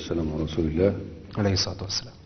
والسلام على رسول الله عليه الصلاة والسلام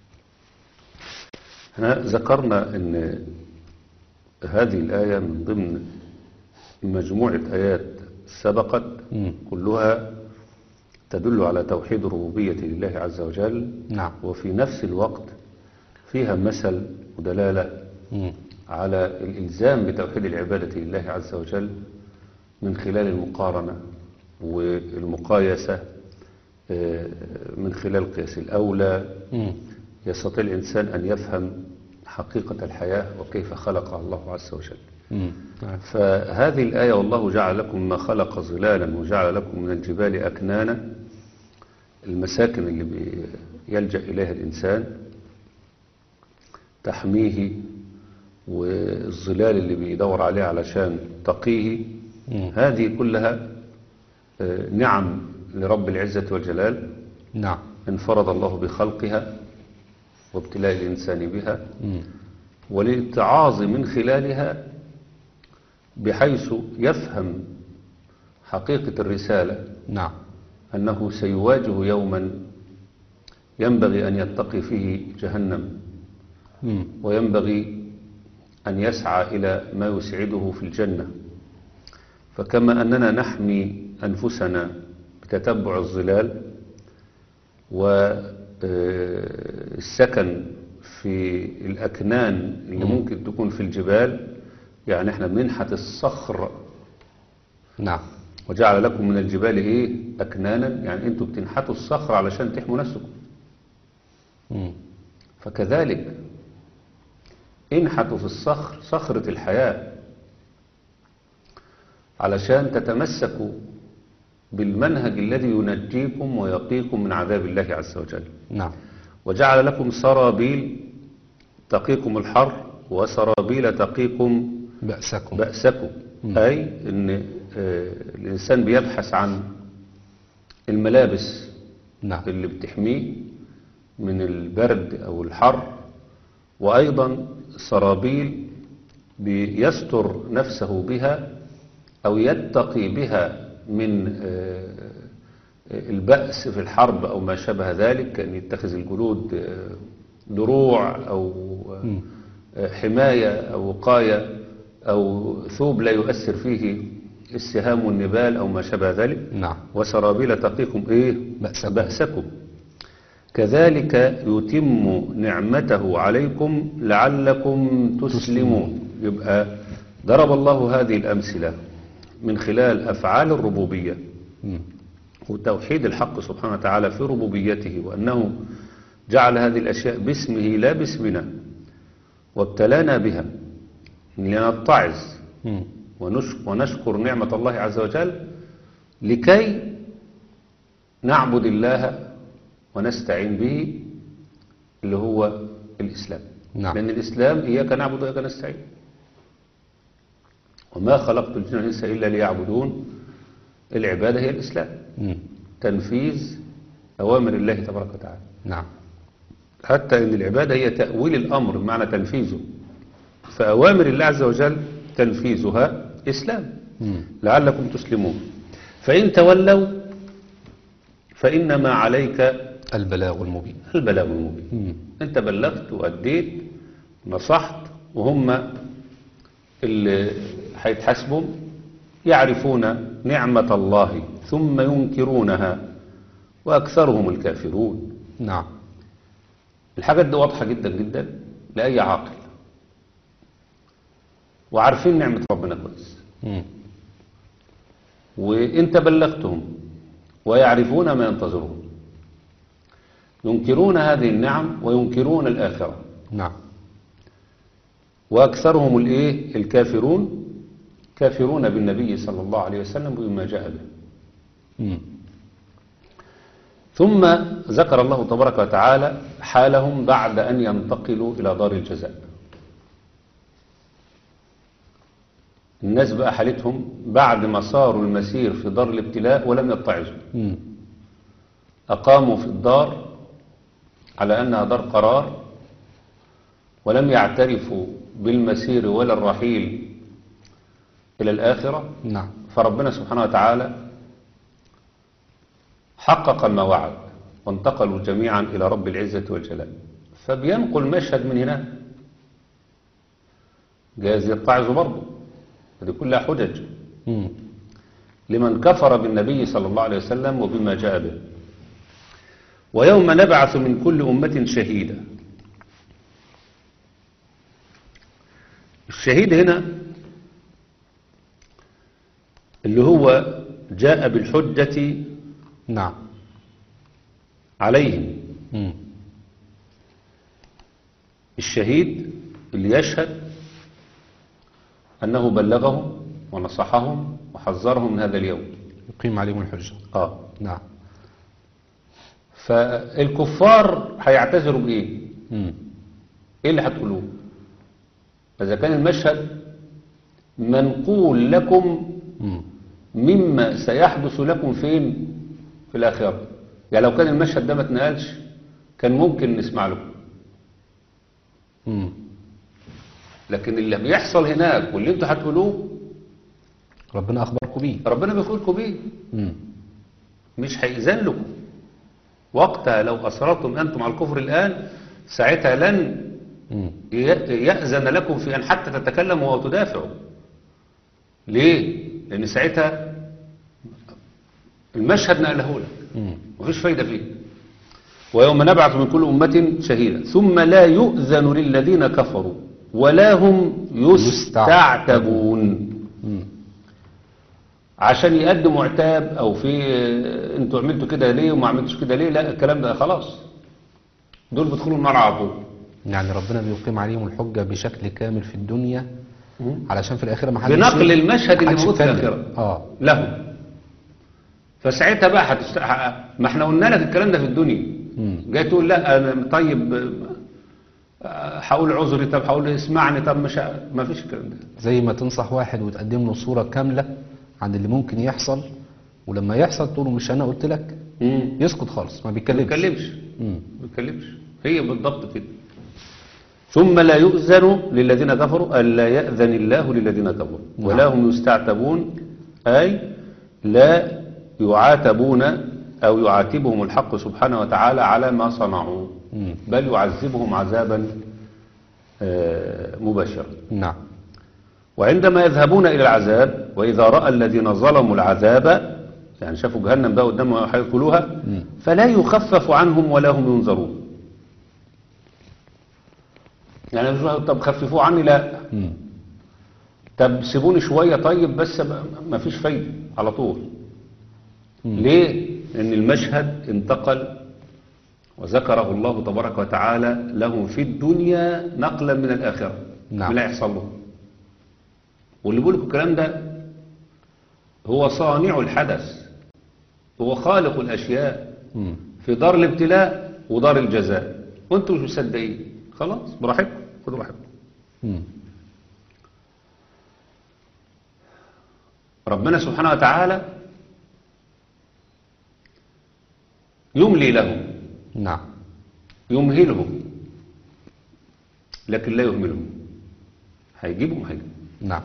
احنا ذكرنا ان هذه الآية من ضمن مجموعة آيات سبقت مم. كلها تدل على توحيد الربوبية لله عز وجل نعم وفي نفس الوقت فيها مثل ودلالة مم. على الإلزام بتوحيد العبادة لله عز وجل من خلال المقارنة والمقايسة آه، من خلال قياس الأولى مم. يستطيع الإنسان أن يفهم حقيقة الحياة وكيف خلقها الله عز وجل مم. نعم. فهذه الآية والله جعل لكم ما خلق ظلالا وجعل لكم من الجبال أكنانا المساكن اللي بي- يلجأ إليها الإنسان تحميه والظلال اللي بيدور عليها علشان تقيه مم. هذه كلها آه، نعم لرب العزة والجلال نعم انفرد الله بخلقها وابتلاء الإنسان بها مم. والاتعاظ من خلالها بحيث يفهم حقيقة الرسالة نعم أنه سيواجه يوما ينبغي أن يتقي فيه جهنم مم. وينبغي أن يسعى إلى ما يسعده في الجنة فكما أننا نحمي أنفسنا بتتبع الظلال والسكن في الأكنان اللي ممكن تكون في الجبال يعني احنا بننحت الصخر نعم وجعل لكم من الجبال ايه أكنانا يعني انتوا بتنحتوا الصخر علشان تحموا نفسكم مم. فكذلك انحتوا في الصخر صخرة الحياة علشان تتمسكوا بالمنهج الذي ينجيكم ويقيكم من عذاب الله عز وجل نعم وجعل لكم سرابيل تقيكم الحر وسرابيل تقيكم بأسكم بأسكم أي أن آه، الإنسان بيبحث عن الملابس نعم اللي بتحميه من البرد أو الحر وأيضا سرابيل بيستر نفسه بها أو يتقي بها من آه، البأس في الحرب أو ما شابه ذلك كأن يتخذ الجلود آه، دروع أو آه، حماية أو وقاية أو ثوب لا يؤثر فيه السهام والنبال أو ما شابه ذلك نعم وسرابيل تقيكم ايه بأسكم. بأسكم كذلك يتم نعمته عليكم لعلكم تسلمون يبقى ضرب الله هذه الأمثلة من خلال أفعال الربوبية مم. وتوحيد الحق سبحانه وتعالى في ربوبيته وأنه جعل هذه الأشياء باسمه لا باسمنا وابتلانا بها لنتعظ مم. ونش- ونشكر نعمة الله عز وجل لكي نعبد الله ونستعين به اللي هو الإسلام نعم. لأن الإسلام إياك نعبد وإياك نستعين وما خلقت الجن والإنس إلا ليعبدون العبادة هي الإسلام مم. تنفيذ أوامر الله تبارك وتعالى نعم حتى ان العبادة هي تأويل الأمر بمعنى تنفيذه فأوامر الله عز وجل تنفيذها إسلام مم. لعلكم تسلمون فإن تولوا فإنما عليك البلاغ المبين البلاغ المبين مم. أنت بلغت وأديت نصحت وهم اللي هيتحاسبوا يعرفون نعمة الله ثم ينكرونها وأكثرهم الكافرون نعم الحاجات دي واضحة جدا جدا لأي عاقل وعارفين نعمة ربنا كويس مم. وانت بلغتهم ويعرفون ما ينتظرون ينكرون هذه النعم وينكرون الآخرة نعم وأكثرهم الإيه الكافرون كافرون بالنبي صلى الله عليه وسلم وبما جاء به مم. ثم ذكر الله تبارك وتعالى حالهم بعد أن ينتقلوا إلى دار الجزاء الناس بقى حالتهم بعد ما صاروا المسير في دار الابتلاء ولم يتعظوا مم. أقاموا في الدار على أنها دار قرار ولم يعترفوا بالمسير ولا الرحيل إلى الآخرة نعم فربنا سبحانه وتعالى حقق ما وعد وانتقلوا جميعا إلى رب العزة والجلال فبينقل مشهد من هنا جايز يتعظوا برضه هذه كلها حجج مم. لمن كفر بالنبي صلى الله عليه وسلم وبما جاء به ويوم نبعث من كل أمة شهيدا الشهيد هنا اللي هو جاء بالحجة نعم عليهم مم. الشهيد اللي يشهد أنه بلغهم ونصحهم وحذرهم من هذا اليوم يقيم عليهم الحجة آه. نعم فالكفار هيعتذروا بإيه؟ مم. إيه اللي هتقولوه؟ إذا كان المشهد منقول لكم مم. مما سيحدث لكم فين في الآخرة يعني لو كان المشهد ده ما اتنقلش كان ممكن نسمع له مم. لكن اللي بيحصل هناك واللي انتوا هتقولوه ربنا أخبركم بيه ربنا بيقولكم بيه مم. مش هيأذن لكم وقتها لو أصررتم أنتم على الكفر الآن ساعتها لن مم. ي- يأذن لكم في أن حتى تتكلموا وتدافعوا ليه؟ لأن ساعتها المشهد نقله لك مم. مفيش فايدة فيه ويوم نبعث من كل أمة شهيدا ثم لا يؤذن للذين كفروا ولا هم يستعتبون مم. عشان يقدموا عتاب او في انتوا عملتوا كده ليه وما عملتوش كده ليه لا الكلام ده خلاص دول بيدخلوا النار على طول يعني ربنا بيقيم عليهم الحجة بشكل كامل في الدنيا علشان في الآخرة ما حدش بنقل المشهد اللي محدش موجود في يتكلم. الآخرة اه لهم فساعتها بقى هتست... ه- ما احنا قلنا لك الكلام ده في الدنيا مم. جاي تقول لا انا طيب آه، هقول عذري طب هقول اسمعني طب مش ه- ما فيش الكلام ده زي ما تنصح واحد وتقدم له صورة كاملة عن اللي ممكن يحصل ولما يحصل تقول له مش أنا قلت لك مم. يسكت خالص ما ما بيتكلمش بيتكلمش مم. ما بيتكلمش هي بالضبط كده ثم لا يؤذن للذين كفروا ألا يأذن الله للذين كفروا نعم. ولا هم يستعتبون أي لا يعاتبون أو يعاتبهم الحق سبحانه وتعالى على ما صنعوا مم. بل يعذبهم عذابا آه، مباشرا نعم وعندما يذهبون إلى العذاب وإذا رأى الذين ظلموا العذاب يعني شافوا جهنم بقى قدامهم هيدخلوها مم. فلا يخفف عنهم ولا هم ينظرون يعني مش واحد، طب خففوه عني لا مم. طب سيبوني شوية طيب بس ما فيش فايدة على طول ليه؟ لأن المشهد انتقل وذكره الله تبارك وتعالى لهم في الدنيا نقلا من الآخرة نعم. لا يحصل له واللي بيقول لكم الكلام ده هو صانع الحدث هو خالق الأشياء مم. في دار الابتلاء ودار الجزاء وانتم مش مصدقين خلاص براحتكم خدوا راحتكم مم. ربنا سبحانه وتعالى يملي لهم نعم يمهلهم لكن لا يهملهم هيجيبهم هيجيبهم نعم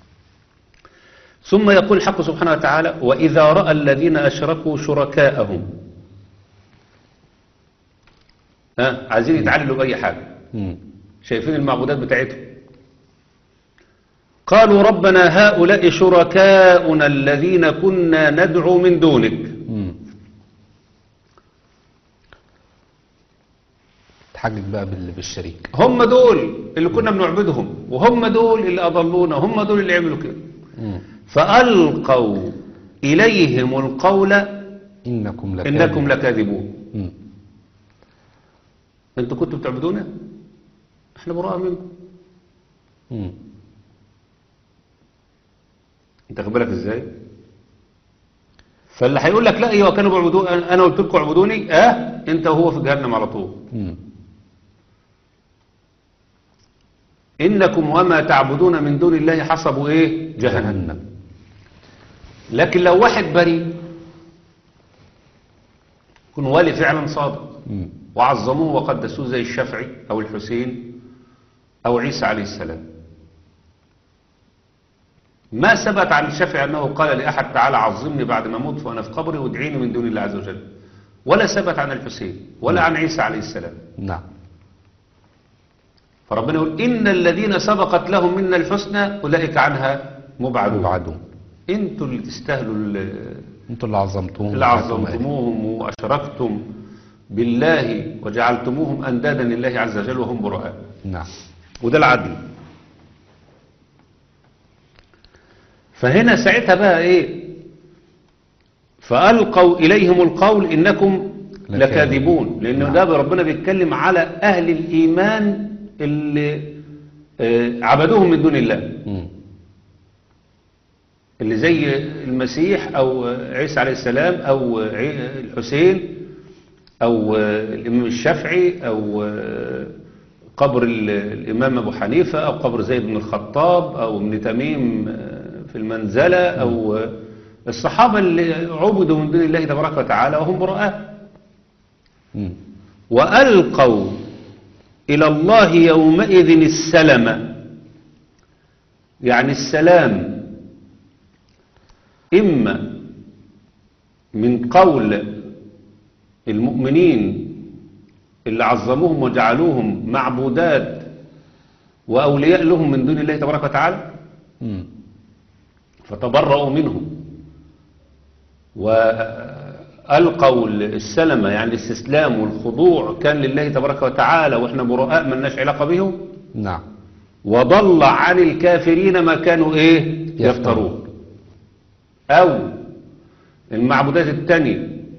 ثم يقول الحق سبحانه وتعالى وإذا رأى الذين أشركوا شركاءهم ها عايزين يتعللوا بأي حاجة مم. شايفين المعبودات بتاعتهم قالوا ربنا هؤلاء شركاؤنا الذين كنا ندعو من دونك مم. تحجج بقى بال- بالشريك هم دول اللي كنا بنعبدهم وهم دول اللي أضلونا هم دول اللي عملوا كده مم. فألقوا إليهم القول إنكم لكاذبون إنكم لكاذبون مم. انتوا كنتوا بتعبدونا احنا براء منكم مم. انت خد بالك ازاي فاللي هيقول لك لا ايوه كانوا بيعبدوا انا قلت لكم اعبدوني اه انت وهو في جهنم على طول مم. انكم وما تعبدون من دون الله حسبوا ايه جهنم جهنم لكن لو واحد بريء يكون والي فعلا صادق مم. وعظموه وقدسوه زي الشافعي او الحسين او عيسى عليه السلام ما ثبت عن الشافعي انه قال لاحد تعالى عظمني بعد ما اموت وانا في قبري وادعيني من دون الله عز وجل ولا ثبت عن الحسين ولا عن عيسى عليه السلام نعم فربنا يقول إن الذين سبقت لهم منا الحسنى أولئك عنها مبعدون وعدون انتوا اللي تستاهلوا ال- انتوا اللي عظمتوهم اللي وحكموا عليه. عظمتموهم وأشركتم بالله وجعلتموهم أندادا لله عز وجل وهم براء نعم وده العدل فهنا ساعتها بقى ايه فألقوا إليهم القول إنكم لكاذبون. لكاذبون لأن نعم. ده ربنا بيتكلم على أهل الإيمان اللي آه، عبدوهم من دون الله مم. اللي زي المسيح أو عيسى عليه السلام أو عي- الحسين أو الإمام الشافعي أو قبر ال- الإمام أبو حنيفة أو قبر زيد بن الخطاب أو ابن تميم في المنزلة أو الصحابة اللي عبدوا من دون الله تبارك وتعالى وهم براء مم. وألقوا إلى الله يومئذ السلم يعني السلام إما من قول المؤمنين اللي عظموهم وجعلوهم معبودات وأولياء لهم من دون الله تبارك وتعالى مم. فتبرؤوا منهم وألقوا السلمة يعني الاستسلام والخضوع كان لله تبارك وتعالى وإحنا براء من ناش علاقة بهم نعم وضل عن الكافرين ما كانوا إيه يفترون. يفترون أو المعبودات التانية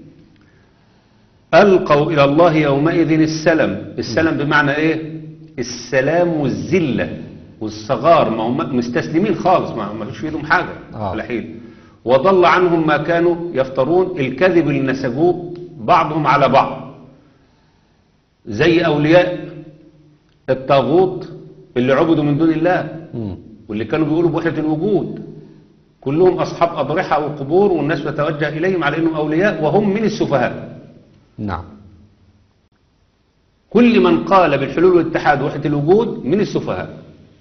ألقوا إلى الله يومئذ السلم السلم بمعنى إيه السلام والذلة والصغار ما هم مستسلمين خالص ما ما فيش في ايدهم حاجة آه. ولا حيل وضل عنهم ما كانوا يفترون الكذب اللي نسجوه بعضهم على بعض زي أولياء الطاغوت اللي عبدوا من دون الله مم. واللي كانوا بيقولوا بوحدة الوجود كلهم أصحاب أضرحة وقبور والناس تتوجه إليهم على أنهم أولياء وهم من السفهاء نعم كل من قال بالحلول والاتحاد وحدة الوجود من السفهاء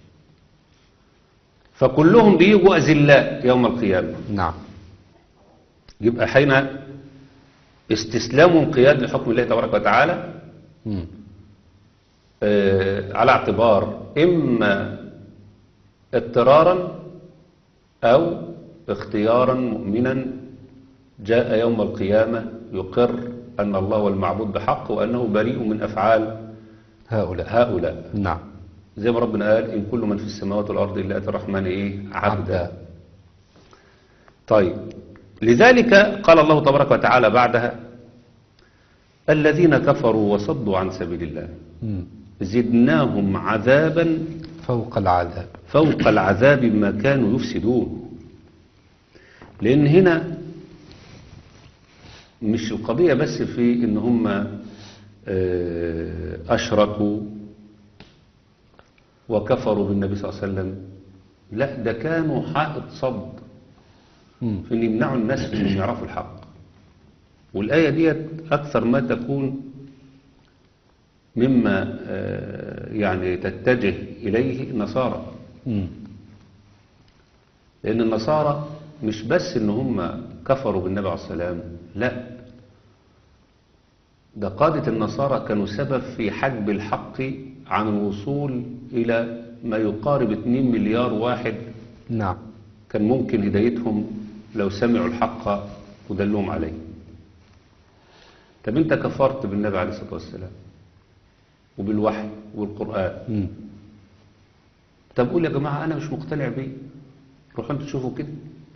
فكلهم بيجوا أذلاء يوم القيامة نعم يبقى حين استسلام وانقياد لحكم الله تبارك وتعالى مم. آه، على اعتبار إما اضطرارا أو اختيارا مؤمنا جاء يوم القيامة يقر أن الله هو المعبود بحق وأنه بريء من أفعال هؤلاء هؤلاء نعم زي ما ربنا قال إن كل من في السماوات والأرض إلا أتى الرحمن إيه عبدا عبدا طيب لذلك قال الله تبارك وتعالى بعدها الذين كفروا وصدوا عن سبيل الله مم. زدناهم عذابا فوق العذاب فوق العذاب ما كانوا يفسدون لأن هنا مش القضية بس في إن هم آه، أشركوا وكفروا بالنبي صلى الله عليه وسلم لا ده كانوا حائط صد مم. في ان يمنعوا الناس من ان يعرفوا الحق والآية ديت أكثر ما تكون مما آه، يعني تتجه إليه النصارى مم. لأن النصارى مش بس إن هم كفروا بالنبي عليه السلام لا ده قادة النصارى كانوا سبب في حجب الحق عن الوصول إلى ما يقارب 2 مليار واحد نعم كان ممكن هدايتهم لو سمعوا الحق ودلوهم عليه طب انت كفرت بالنبي عليه الصلاة والسلام وبالوحي والقرآن مم. طب قول يا جماعة أنا مش مقتنع بيه روحوا انتوا تشوفوا كده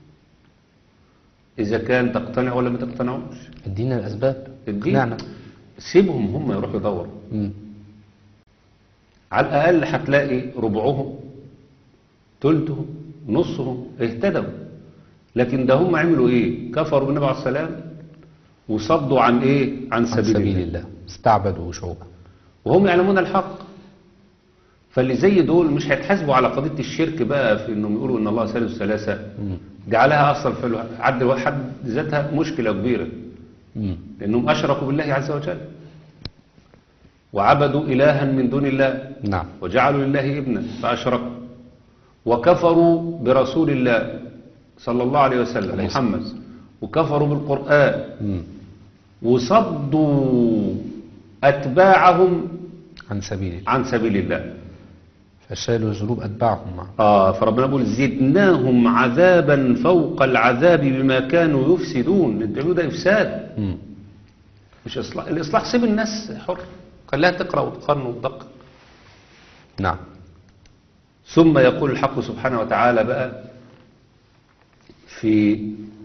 إذا كان تقتنع ولا ما تقتنعوش ادينا الأسباب الدين اقنعنا سيبهم هم يروحوا يدوروا مم. على الأقل هتلاقي ربعهم تلتهم نصهم اهتدوا لكن ده هم عملوا ايه كفروا بالنبي عليه السلام وصدوا عن ايه عن عن سبيل, سبيل الله الله استعبدوا شعوبا وهم يعلمون الحق فاللي زي دول مش هيتحاسبوا على قضية الشرك بقى في انهم يقولوا ان الله ثالث ثلاثة مم. جعلها اصلا في الو- عد حد ذاتها مشكلة كبيرة مم. لانهم اشركوا بالله عز وجل وعبدوا الها من دون الله نعم وجعلوا لله ابنا فأشركوا وكفروا برسول الله صلى الله عليه وسلم عليه محمد وكفروا بالقرآن مم. وصدوا أتباعهم عن سبيل الله عن سبيل الله فشالوا ذنوب أتباعهم معه آه فربنا بيقول زدناهم عذابا فوق العذاب بما كانوا يفسدون اللي بتعملوه ده إفساد مم. مش إصلاح الإصلاح سيب الناس حر خليها تقرأ وتقارن وتدقق نعم ثم يقول الحق سبحانه وتعالى بقى في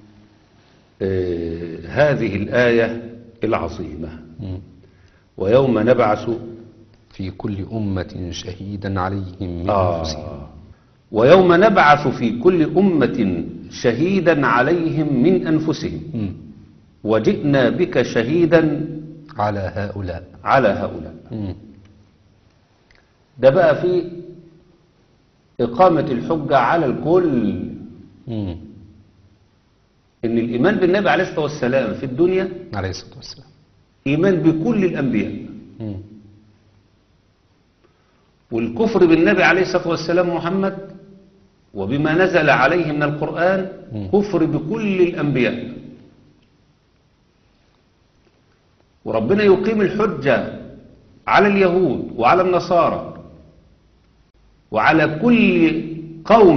آه هذه الآية العظيمة مم. ويوم نبعث في كل أمة شهيدا عليهم من أنفسهم آه ويوم نبعث في كل أمة شهيدا عليهم من أنفسهم مم. وجئنا بك شهيدا على هؤلاء على هؤلاء مم. ده بقى في إقامة الحجة على الكل مم. إن الإيمان بالنبي عليه الصلاة والسلام في الدنيا عليه الصلاة والسلام إيمان بكل الأنبياء مم. والكفر بالنبي عليه الصلاة والسلام محمد وبما نزل عليه من القرآن مم. كفر بكل الأنبياء وربنا يقيم الحجة على اليهود وعلى النصارى وعلى كل قوم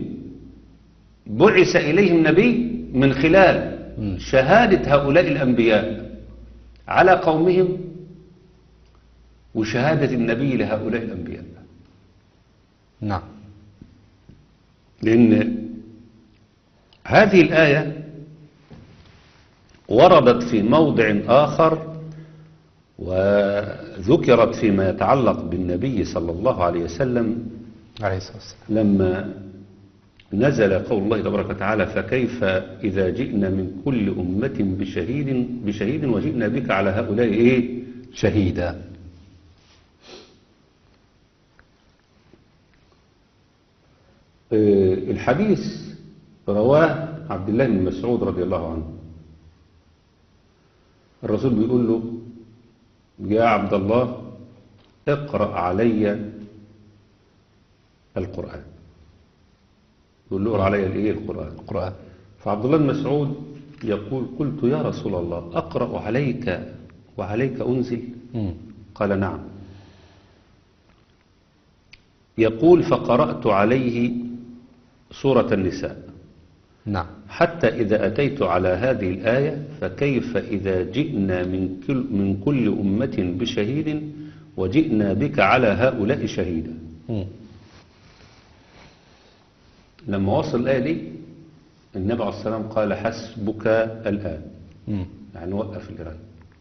بعث إليهم نبي من خلال مم. شهادة هؤلاء الأنبياء على قومهم وشهادة النبي لهؤلاء الأنبياء نعم لأن هذه الآية وردت في موضع آخر وذكرت فيما يتعلق بالنبي صلى الله عليه وسلم عليه الصلاة والسلام لما نزل قول الله تبارك وتعالى فكيف إذا جئنا من كل أمة بشهيد بشهيد وجئنا بك على هؤلاء إيه شهيدا آه، الحديث رواه عبد الله بن مسعود رضي الله عنه الرسول بيقول له يا عبد الله اقرأ علي القرآن يقول له اقرأ علي الايه القرآن القرآن فعبد الله بن مسعود يقول قلت يا رسول الله أقرأ عليك وعليك أنزل مم. قال نعم يقول فقرأت عليه سورة النساء نعم حتى إذا أتيت على هذه الآية فكيف إذا جئنا من كل, من كل أمة بشهيد وجئنا بك على هؤلاء شهيدا مم. لما وصل الآية دي النبي عليه السلام قال حسبك الآن مم. يعني وقف القراءة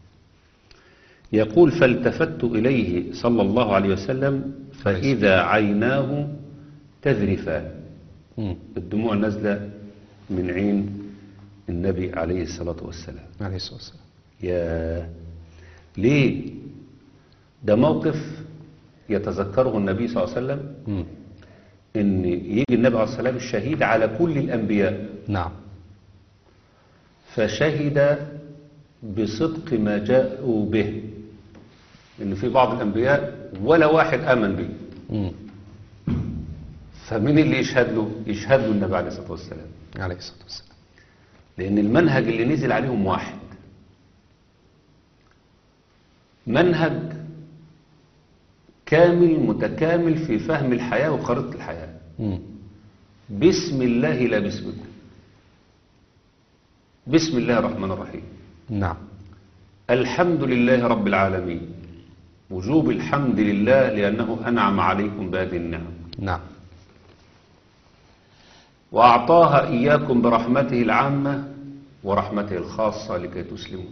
يقول فالتفت إليه صلى الله عليه وسلم فإذا عيناه تذرفان مم. الدموع نازلة من عين النبي عليه الصلاة والسلام عليه الصلاة والسلام يا ليه ده موقف يتذكره النبي صلى الله عليه وسلم مم. ان يجي النبي عليه الصلاة والسلام الشهيد على كل الأنبياء نعم فشهد بصدق ما جاءوا به ان في بعض الأنبياء ولا واحد آمن به مم. فمين اللي يشهد له يشهد له النبي عليه الصلاة والسلام عليه الصلاة والسلام لأن المنهج اللي نزل عليهم واحد منهج كامل متكامل في فهم الحياة وخريطة الحياة مم. بسم الله لا باسمكم بسم الله الرحمن الرحيم نعم الحمد لله رب العالمين وجوب الحمد لله لأنه أنعم عليكم بهذه النعم نعم وأعطاها إياكم برحمته العامة ورحمته الخاصة لكي تسلموا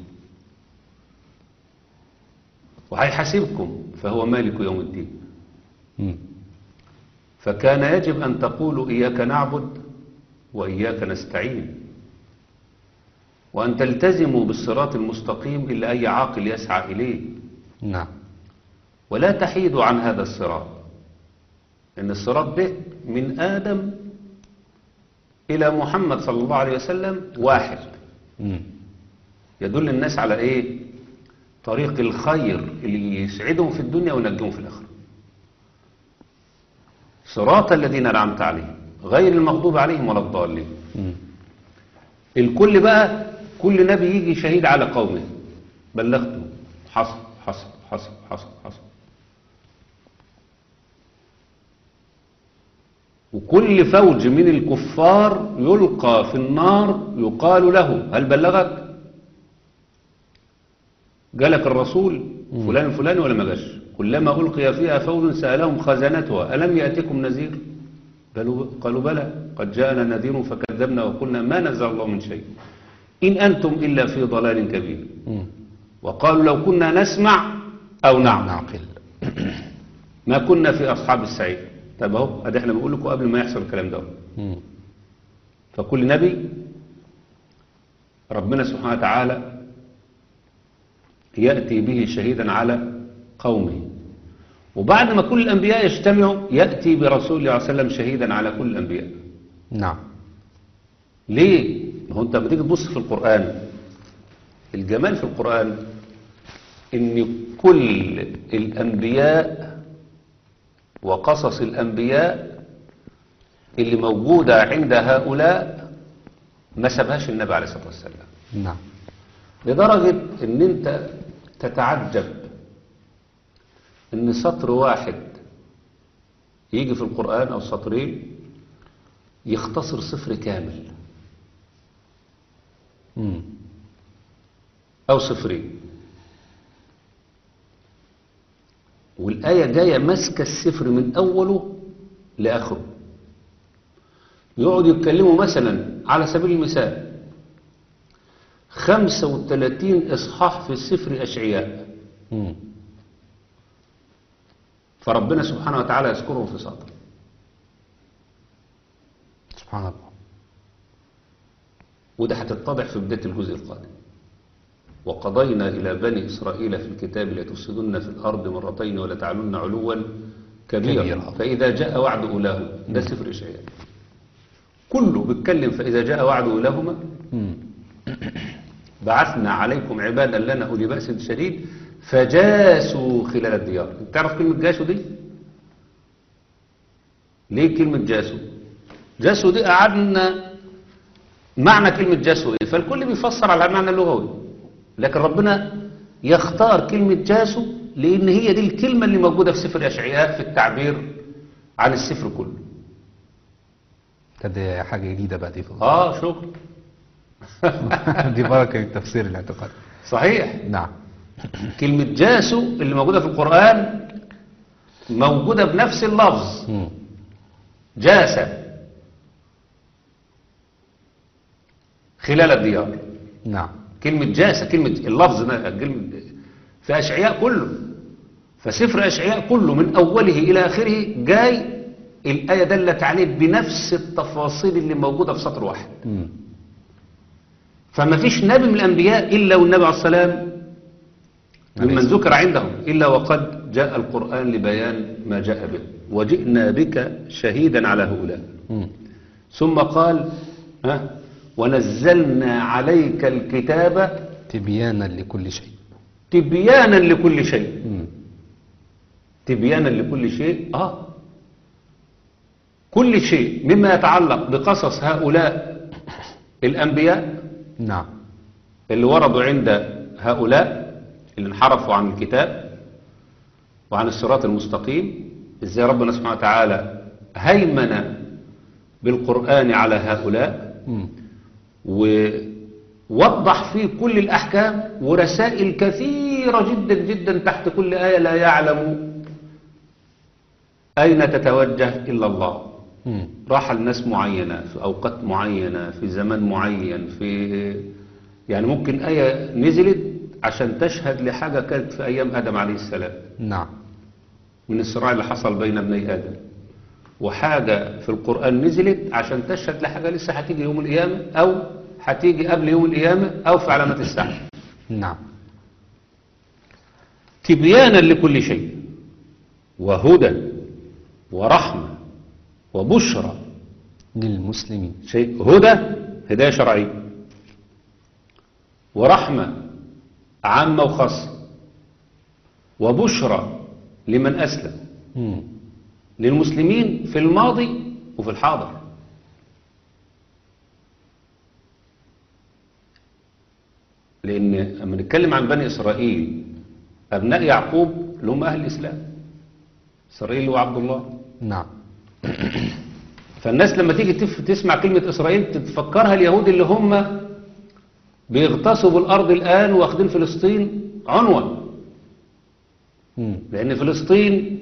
وهيحاسبكم فهو مالك يوم الدين مم. فكان يجب أن تقولوا إياك نعبد وإياك نستعين وأن تلتزموا بالصراط المستقيم إلا أي عاقل يسعى إليه نعم ولا تحيدوا عن هذا الصراط إن الصراط ده من آدم إلى محمد صلى الله عليه وسلم واحد مم. يدل الناس على إيه طريق الخير اللي يسعدهم في الدنيا وينجيهم في الآخرة صراط الذين أنعمت عليهم غير المغضوب عليهم ولا الضالين مم. الكل بقى كل نبي يجي شهيد على قومه بلغته حصل حصل حصل حصل حصل وكل فوج من الكفار يلقى في النار يقال له هل بلغك جالك الرسول فلان الفلاني ولا ما جاش كلما ألقي فيها فوج سألهم خزنتها ألم يأتكم نذير قالوا, قالوا بلى قد جاءنا نذير فكذبنا وقلنا ما نزل الله من شيء إن أنتم إلا في ضلال كبير مم. وقالوا لو كنا نسمع أو نعمل نعقل ما كنا في أصحاب السعير طب اهو ادي احنا بنقول لكم قبل ما يحصل الكلام ده مم. فكل نبي ربنا سبحانه وتعالى يأتي به شهيدا على قومه وبعد ما كل الأنبياء يجتمعوا يأتي برسول الله عليه وسلم شهيدا على كل الأنبياء نعم ليه؟ ما هو انت بتيجي تبص في القرآن الجمال في القرآن ان كل الأنبياء وقصص الأنبياء اللي موجودة عند هؤلاء ما سابهاش النبي عليه الصلاة والسلام نعم لدرجة ان انت تتعجب ان سطر واحد يجي في القرآن او سطرين يختصر سفر كامل مم. أو صفرين والآية جاية ماسكة السفر من أوله لآخره يقعد يتكلموا مثلا على سبيل المثال 35 إصحاح في السفر أشعياء مم. فربنا سبحانه وتعالى يذكرهم في سطر سبحان الله وده هتتضح في بداية الجزء القادم وقضينا إلى بني إسرائيل في الكتاب لتفسدن في الأرض مرتين ولتعلن علوا كبيرا كبيرا. فإذا جاء وعد أولاهما ده سفر إشعياء كله بيتكلم فإذا جاء وعد أولاهما مم. بعثنا عليكم عبادا لنا أولي بأس شديد فجاسوا خلال الديار انت تعرف كلمة جاسوا دي ليه كلمة جاسوا جاسوا دي قعدنا معنى كلمة جاسوا ايه فالكل بيفسر على المعنى اللغوي لكن ربنا يختار كلمة جاسوا لأن هي دي الكلمة اللي موجودة في سفر أشعياء في التعبير عن السفر كله كده حاجة جديدة بقى دي في اه شكرا دي بركة من تفسير الاعتقاد صحيح نعم كلمة جاسو اللي موجودة في القرآن موجودة بنفس اللفظ مم. جاسة خلال الديار نعم كلمة جاسة كلمة اللفظ ده كلمة في أشعياء كله فسفر أشعياء كله من أوله إلى آخره جاي الآية دلت عليه بنفس التفاصيل اللي موجودة في سطر واحد مم. فما فيش نبي من الأنبياء إلا والنبي عليه السلام ممن ذكر عندهم إلا وقد جاء القرآن لبيان ما جاء به وجئنا بك شهيدا على هؤلاء مم. ثم قال ها ونزلنا عليك الكتاب تبيانا لكل شيء تبيانا لكل شيء مم. تبيانا لكل شيء آه كل شيء مما يتعلق بقصص هؤلاء الأنبياء نعم اللي وردوا عند هؤلاء اللي انحرفوا عن الكتاب وعن الصراط المستقيم ازاي ربنا سبحانه وتعالى هيمن بالقرآن على هؤلاء مم. ووضح فيه كل الأحكام ورسائل كثيرة جدا جدا تحت كل آية لا يعلم أين تتوجه إلا الله مم. راح لناس معينة في أوقات معينة في زمان معين في يعني ممكن آية نزلت عشان تشهد لحاجة كانت في أيام آدم عليه السلام نعم من الصراع اللي حصل بين ابني آدم وحاجة في القرآن نزلت عشان تشهد لحاجة لسه هتيجي يوم القيامة أو هتيجي قبل يوم القيامة أو في علامات الساعة نعم تبيانا لكل شيء وهدى ورحمة وبشرى للمسلمين شيء هدى هداية شرعية ورحمة عامة وخاصة وبشرى لمن أسلم مم. للمسلمين في الماضي وفي الحاضر لأن لما نتكلم عن بني إسرائيل أبناء يعقوب اللي هم أهل الإسلام إسرائيل وعبد الله نعم فالناس لما تيجي تف- تسمع كلمة إسرائيل تتفكرها اليهود اللي هم بيغتصبوا الأرض الآن واخدين فلسطين عنوة مم. لأن فلسطين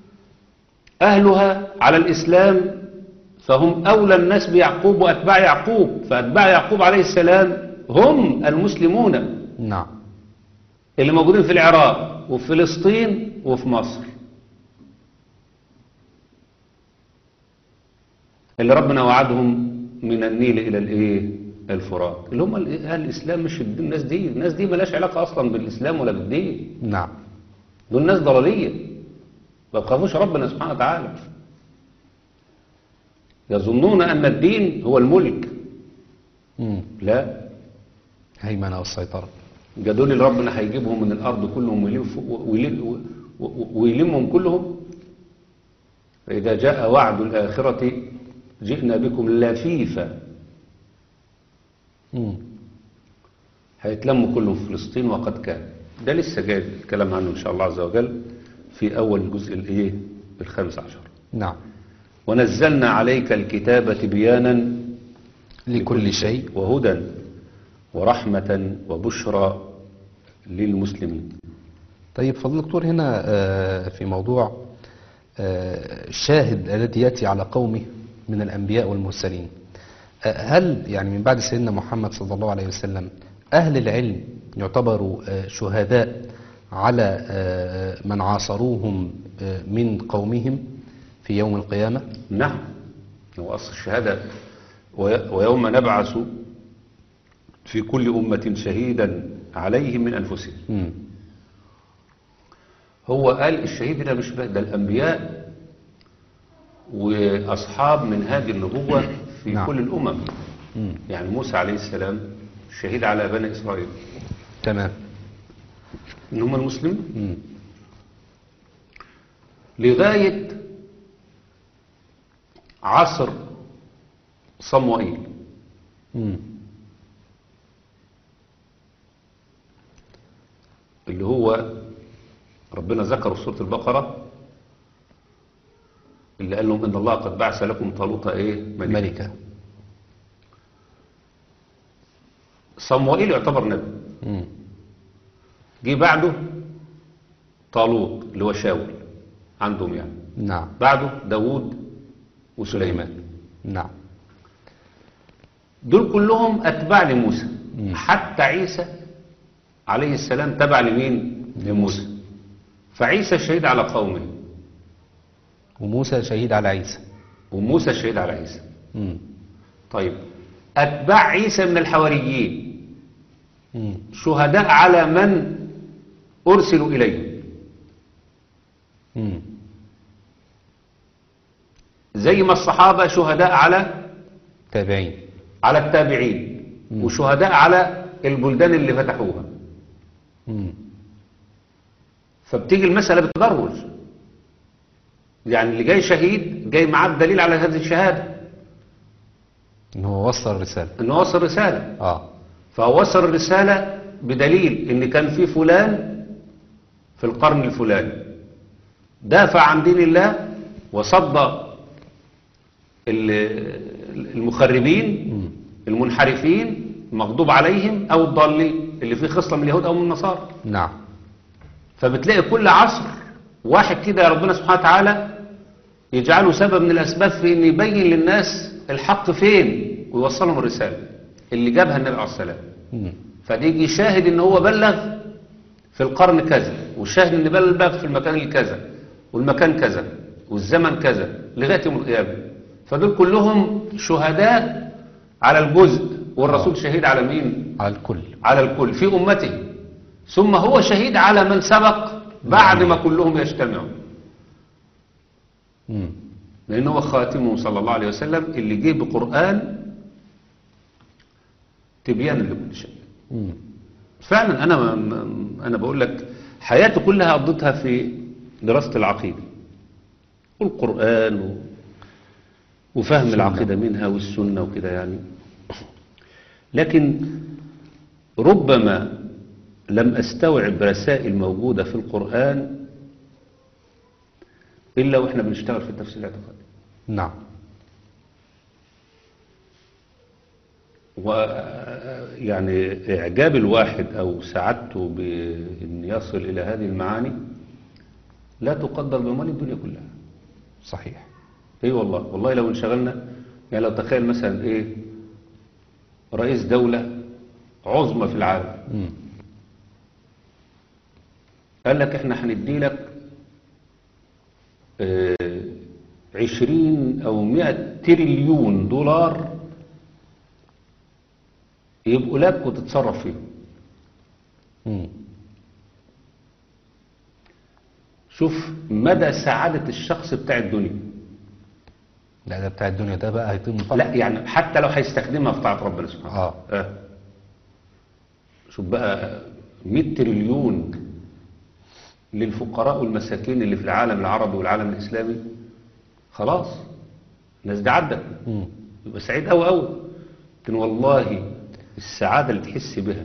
أهلها على الإسلام فهم أولى الناس بيعقوب وأتباع يعقوب فأتباع يعقوب عليه السلام هم المسلمون نعم اللي موجودين في العراق وفي فلسطين وفي مصر اللي ربنا وعدهم من النيل إلى الإيه الفرات اللي هم ال- أهل الإسلام مش الد- الناس دي الناس دي ملاش علاقة أصلا بالإسلام ولا بالدين نعم دول ناس ضلالية ما بخافوش ربنا سبحانه وتعالى يظنون أن الدين هو الملك مم. لا هيمنة والسيطرة ده دول اللي ربنا هيجيبهم من الأرض كلهم ويلف- ويل- و- و- ويلمهم كلهم فإذا جاء وعد الآخرة جئنا بكم لفيفا مم. هيتلموا كلهم في فلسطين وقد كان ده لسه جاي الكلام عنه إن شاء الله عز وجل في أول الجزء الإيه الخامس عشر نعم ونزلنا عليك الكتاب تبيانا لكل شيء وهدى ورحمة وبشرى للمسلمين طيب فضل الدكتور هنا آه، في موضوع آه، الشاهد الذي يأتي على قومه من الأنبياء والمرسلين آه، هل يعني من بعد سيدنا محمد صلى الله عليه وسلم أهل العلم يعتبروا آه، شهداء على آه، من عاصروهم آه، من قومهم في يوم القيامة نعم هو أصل الشهادة وي- ويوم نبعث في كل أمة شهيدا عليهم من أنفسهم مم. هو قال الشهيد ده مش بقى ده الأنبياء وأصحاب منهاج النبوة في نعم. كل الأمم مم. يعني موسى عليه السلام شهيد على بني إسرائيل تمام إن هم المسلمين مم. لغاية عصر صموئيل مم. اللي هو ربنا ذكر في سورة البقرة اللي قال لهم إن الله قد بعث لكم طالوت إيه ملكا ملكة صموئيل يعتبر نبي مم. جه بعده طالوت اللي هو شاول عندهم يعني نعم بعده داوود وسليمان نعم دول كلهم أتباع لموسى مم. حتى عيسى عليه السلام تبع لمين لموسى فعيسى شهيد على قومه وموسى شهيد على عيسى وموسى شهيد على عيسى مم. طيب أتباع عيسى من الحواريين مم. شهداء على من أرسلوا إليه مم. زي ما الصحابة شهداء على تابعين على التابعين وشهداء على البلدان اللي فتحوها مم. فبتيجي المسألة بالتدرج يعني اللي جاي شهيد جاي معاه الدليل على هذه الشهادة ان هو وصل الرسالة انه وصل رسالة اه فهو وصل الرسالة بدليل ان كان في فلان في القرن الفلاني دافع عن دين الله وصد ال- المخربين المنحرفين المغضوب عليهم او الضالين اللي فيه خصلة من اليهود او من النصارى نعم فبتلاقي كل عصر واحد كده يا ربنا سبحانه وتعالى يجعله سبب من الأسباب في أن يبين للناس الحق فين ويوصلهم الرسالة اللي جابها النبي عليه الصلاة والسلام مم. فديجي شاهد ان هو بلغ في القرن كذا والشاهد ان بلغ في المكان الكذا والمكان كذا والزمن كذا لغاية يوم القيامة فدول كلهم شهداء على الجزء والرسول شهيد على مين على الكل على الكل في أمته ثم هو شهيد على من سبق بعد ما كلهم يجتمعوا مم. لأن هو خاتمه صلى الله عليه وسلم اللي جه بقرآن تبيانا لكل شيء مم. فعلا أنا ما- ما- أنا بقول لك حياتي كلها قضيتها في دراسة العقيدة والقرآن و... وفهم العقيدة منها والسنة وكده يعني لكن ربما لم أستوعب رسائل موجودة في القرآن إلا وإحنا بنشتغل في التفسير الاعتقادي نعم ويعني إعجاب الواحد أو سعادته بأن يصل إلى هذه المعاني لا تقدر بمال الدنيا كلها صحيح اي والله والله لو انشغلنا يعني لو تخيل مثلا ايه رئيس دولة عظمى في العالم مم. قال لك احنا هندي لك اه عشرين او مئة تريليون دولار يبقوا لك وتتصرف فيهم مم. شوف مدى سعادة الشخص بتاع الدنيا لا ده بتاع الدنيا ده بقى هيتم طبعا لا يعني حتى لو هيستخدمها في طاعة ربنا سبحانه اه آه. شوف بقى 100 تريليون للفقراء والمساكين اللي في العالم العربي والعالم الإسلامي خلاص الناس دي عدت مم. يبقى سعيد قوي قوي لكن والله السعادة اللي تحس بها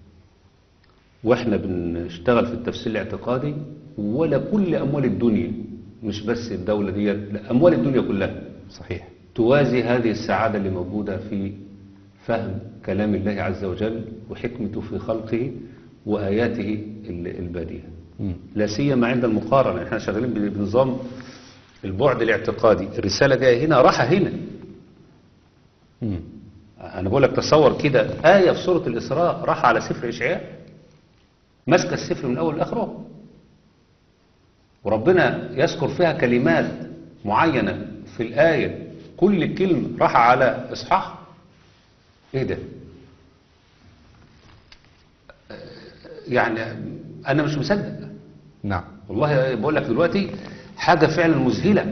واحنا بنشتغل في التفسير الاعتقادي ولا كل أموال الدنيا مش بس الدولة دي لا أموال الدنيا كلها صحيح توازي هذه السعادة اللي موجودة في فهم كلام الله عز وجل وحكمته في خلقه وآياته ال- البادية مم. لا سيما عند المقارنة احنا شغالين بنظام البعد الاعتقادي الرسالة جاية هنا راحة هنا مم. أنا بقول لك تصور كده آية في سورة الإسراء راح على سفر إشعياء ماسكة السفر من أول لآخره وربنا يذكر فيها كلمات معينة في الآية كل كلمة راح على إصحاح إيه ده يعني أنا مش مصدق نعم والله بقول لك دلوقتي حاجة فعلا مذهلة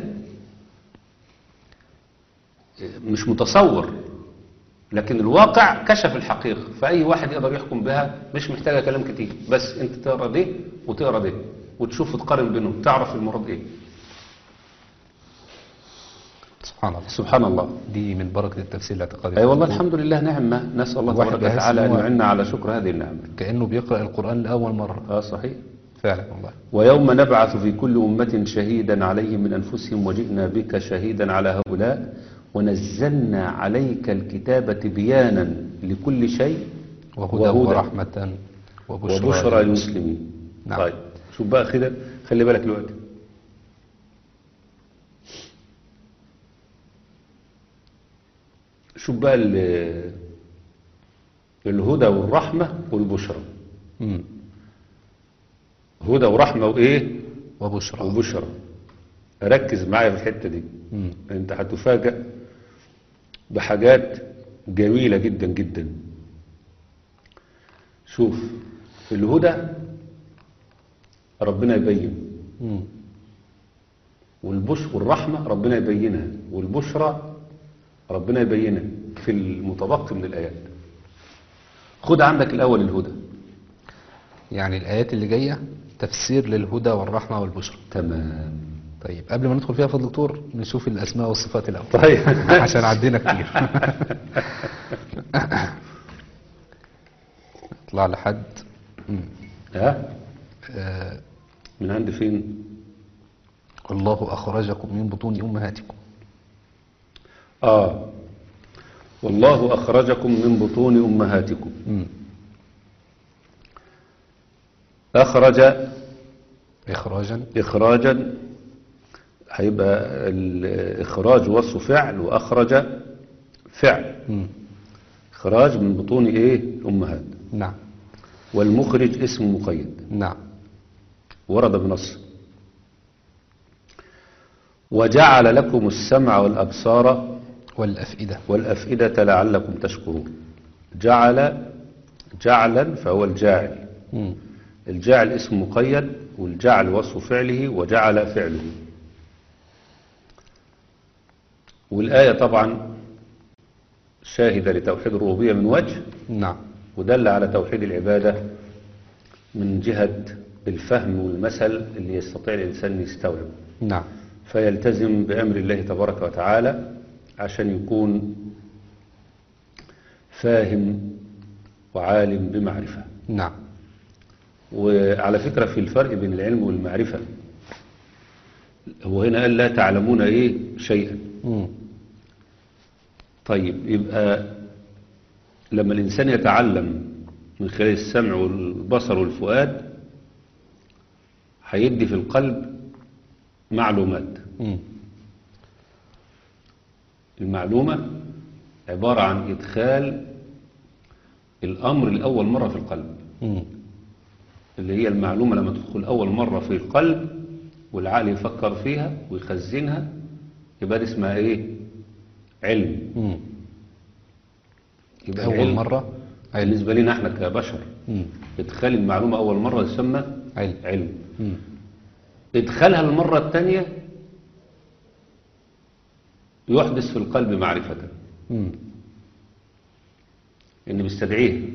مش متصور لكن الواقع كشف الحقيقة فأي واحد يقدر يحكم بها مش محتاجة كلام كتير بس انت تقرأ ده وتقرأ ده وتشوف تقارن بينهم تعرف المراد ايه سبحان الله سبحان الله دي من بركة التفسير الاعتقادي اي والله الحمد لله نعمة نسأل الله الواحد تبارك بيحس وتعالى إن أن هو- يعنا على شكر هذه النعمة كأنه بيقرأ القرآن لأول مرة اه صحيح فعلا والله ويوم نبعث في كل أمة شهيدا عليهم من أنفسهم وجئنا بك شهيدا على هؤلاء ونزلنا عليك الكتاب تبيانا لكل شيء وهدى وهدى ورحمة وبشرى, وبشرى للمسلمين نعم. طيب شوف بقى كده خلي بالك دلوقتي شوف بقى ال- الهدى والرحمة والبشرى مم. هدى ورحمة وإيه وبشرى وبشرى ركز معايا في الحتة دي مم. انت هتفاجأ بحاجات جميلة جدا جدا شوف الهدى ربنا يبين مم. والبش والرحمة ربنا يبينها والبشرى ربنا يبينها في المتبقي من الآيات خد عندك الأول الهدى يعني الآيات اللي جاية تفسير للهدى والرحمة والبشرى تمام طيب قبل ما ندخل فيها فضل دكتور نشوف الأسماء والصفات الأول طيب عشان عدينا كتير اطلع لحد مم. ها آه من عند فين الله أخرجكم من بطون أمهاتكم آه والله أخرجكم من بطون أمهاتكم مم. أخرج إخراجا إخراجا هيبقى الإخراج وصف فعل وأخرج فعل مم. إخراج من بطون إيه الأمهات نعم والمخرج اسم مقيد نعم ورد بنص وجعل لكم السمع والأبصار والأفئدة والأفئدة لعلكم تشكرون جعل جعلا فهو الجاعل مم. الجاعل اسم مقيد والجعل وصف فعله وجعل فعله والآية طبعا شاهدة لتوحيد الربوبية من وجه نعم ودل على توحيد العبادة من جهة الفهم والمثل اللي يستطيع الإنسان يستوعب نعم فيلتزم بأمر الله تبارك وتعالى عشان يكون فاهم وعالم بمعرفة نعم وعلى فكرة في الفرق بين العلم والمعرفة هو هنا قال لا تعلمون ايه شيئا مم. طيب يبقى لما الإنسان يتعلم من خلال السمع والبصر والفؤاد هيدي في القلب معلومات مم. المعلومة عبارة عن إدخال الأمر لأول مرة في القلب مم. اللي هي المعلومة لما تدخل أول مرة في القلب والعقل يفكر فيها ويخزنها يبقى دي اسمها إيه؟ علم مم. يبقى أول العلم مرة علم بالنسبة لنا احنا كبشر مم. إدخال المعلومة أول مرة يسمى علم علم مم. إدخالها المرة الثانية يحدث في القلب معرفة مم. إن بيستدعيه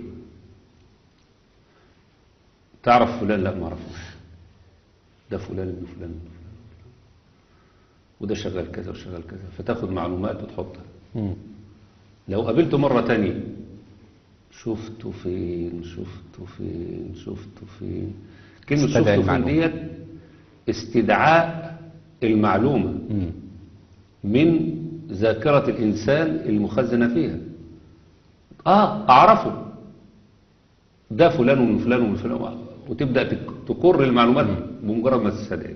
تعرف فلان لا ما اعرفوش ده فلان ابن فلان ابن فلان وده شغال كذا وشغال كذا فتاخد معلومات وتحطها مم. لو قابلته مرة تانية شفته فين شفته فين شفته فين كلمة استدعي شفته فين المعلومة. ديت استدعاء المعلومة مم. من ذاكرة الإنسان المخزنة فيها آه أعرفه ده فلان ومن فلان ومن فلان وتبدأ تك- تكر المعلومات بمجرد ما تستدعي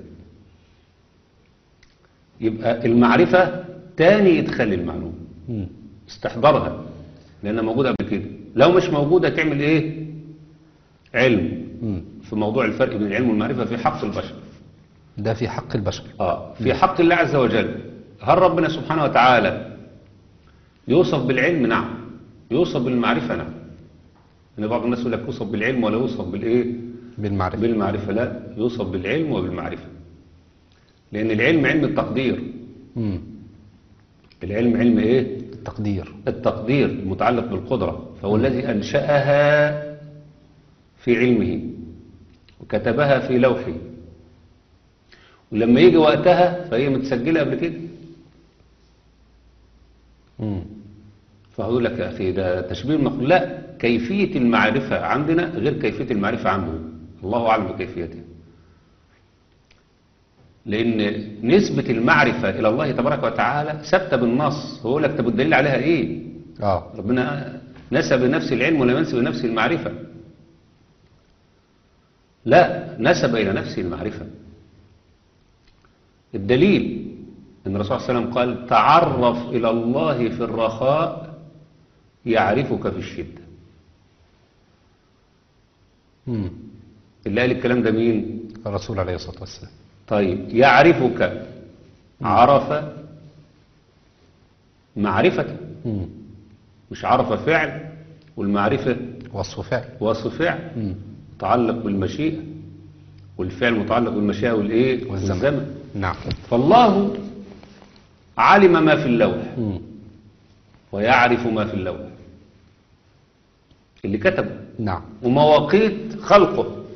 يبقى المعرفة تاني يدخل المعلومة مم. استحضرها لأنها موجودة قبل كده لو مش موجودة تعمل إيه علم مم. في موضوع الفرق بين العلم والمعرفة في حق البشر ده في حق البشر آه في حق الله عز وجل هل ربنا سبحانه وتعالى يوصف بالعلم نعم يوصف بالمعرفة نعم ان بعض الناس يقول لك يوصف بالعلم ولا يوصف بالايه بالمعرفة بالمعرفة لا يوصف بالعلم وبالمعرفة لان العلم علم التقدير مم. العلم علم ايه التقدير التقدير المتعلق بالقدرة فهو الذي أنشأها في علمه وكتبها في لوحه ولما يجي وقتها فهي متسجلة قبل كده مم. فهقول لك يا أخي ده تشبيه المخلوق لا كيفية المعرفة عندنا غير كيفية المعرفة عنده الله أعلم بكيفيتها لأن نسبة المعرفة إلى الله تبارك وتعالى ثابتة بالنص هو يقول لك طب الدليل عليها إيه اه ربنا نسب نفس العلم ولا ينسب نفس المعرفة لا نسب إلى نفسه المعرفة الدليل أن الرسول صلى الله عليه وسلم قال تعرف إلى الله في الرخاء يعرفك في الشدة مم. اللي قال الكلام ده مين الرسول عليه الصلاة والسلام طيب يعرفك عرف معرفة مم. مش عرف فعل والمعرفة وصف فعل وصف فعل مم. متعلق بالمشيئة والفعل متعلق بالمشيئة والإيه والزمن. والزمن نعم فالله علم ما في اللوح مم. ويعرف ما في اللوح اللي كتبه نعم ومواقيت خلقه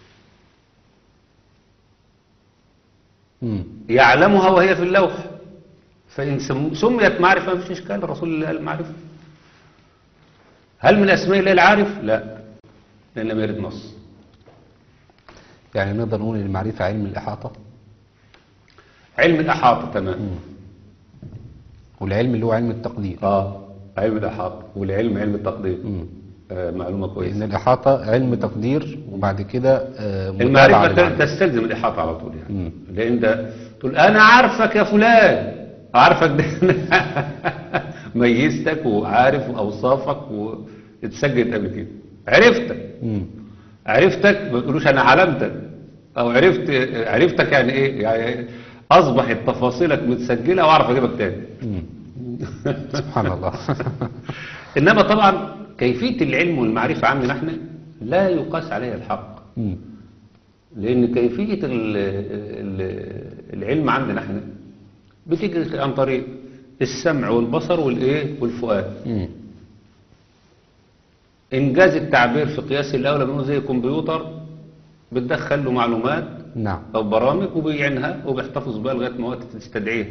مم. يعلمها وهي في اللوح فإن سم- سميت معرفة ما فيش إشكال الرسول اللي قال معرفة هل من أسماء الله العارف؟ لا لأن لم يرد نص يعني نقدر نقول ان المعرفة علم الإحاطة علم الأحاطة تمام والعلم اللي هو علم التقدير اه علم الأحاطة والعلم علم التقدير مم. آه معلومة لأن كويسة الإحاطة علم تقدير وبعد كده آه، متابعة المعرفة للمعلومة. تستلزم الإحاطة على طول يعني مم. لأن ده تقول أنا عارفك يا فلان عارفك ده ميزتك وعارف أوصافك واتسجلت قبل كده عرفتك مم. عرفتك ما تقولوش أنا علمتك أو عرفت عرفتك يعني إيه يعني أصبحت تفاصيلك متسجلة وأعرف أجيبك تاني مم. سبحان الله إنما طبعا كيفية العلم والمعرفة عندنا احنا لا يقاس عليها الحق مم. لأن كيفية ال- ال- العلم عندنا احنا بتيجي عن طريق السمع والبصر والإيه والفؤاد مم. إنجاز التعبير في قياس الأولى منه زي كمبيوتر بتدخل له معلومات نعم أو برامج وبيعينها وبيحتفظ بها لغاية ما وقت تستدعيه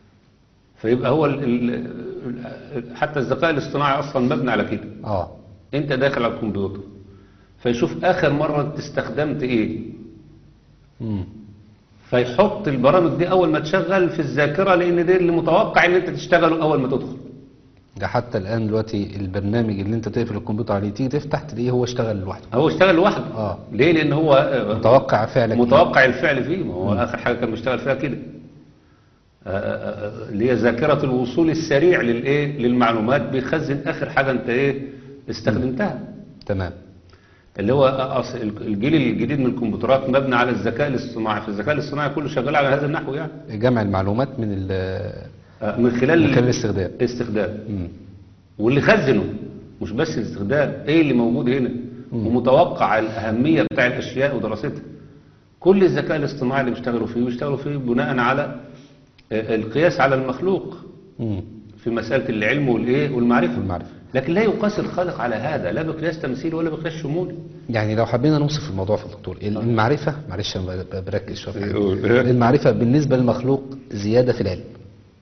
فيبقى هو ال ال حتى الذكاء الاصطناعي أصلا مبني على كده اه انت داخل على الكمبيوتر فيشوف اخر مرة انت استخدمت ايه مم. فيحط البرامج دي اول ما تشغل في الذاكرة لان دي اللي متوقع ان انت تشتغله اول ما تدخل ده حتى الآن دلوقتي البرنامج اللي انت تقفل الكمبيوتر عليه تيجي تفتح تلاقيه هو اشتغل لوحده هو اشتغل لوحده آه. ليه لان هو آه، متوقع فعلك إيه؟ متوقع الفعل فيه ما هو اخر حاجة كان بيشتغل فيها كده آه، آه، آه، اللي هي ذاكرة الوصول السريع للايه للمعلومات بيخزن اخر حاجة انت ايه استخدمتها تمام اللي هو أص- الجيل الجديد من الكمبيوترات مبني على الذكاء الاصطناعي فالذكاء الاصطناعي كله شغال على هذا النحو يعني جمع المعلومات من ال آه، من خلال من خلال الاستخدام. استخدام مم. واللي خزنه مش بس الاستخدام ايه اللي موجود هنا ومتوقع الأهمية بتاع الأشياء ودراستها كل الذكاء الاصطناعي اللي بيشتغلوا فيه بيشتغلوا فيه بناء على آه، القياس على المخلوق مم. في مسألة العلم والإيه والمعرفة والمعرفة. لكن لا يقاس الخالق على هذا لا بقياس تمثيلي ولا بقياس شمولي يعني لو حبينا نوصف الموضوع في الدكتور المعرفة معلش أنا ب- ب- بركز شوية في حاجة. يقول. المعرفة بالنسبة للمخلوق زيادة في العلم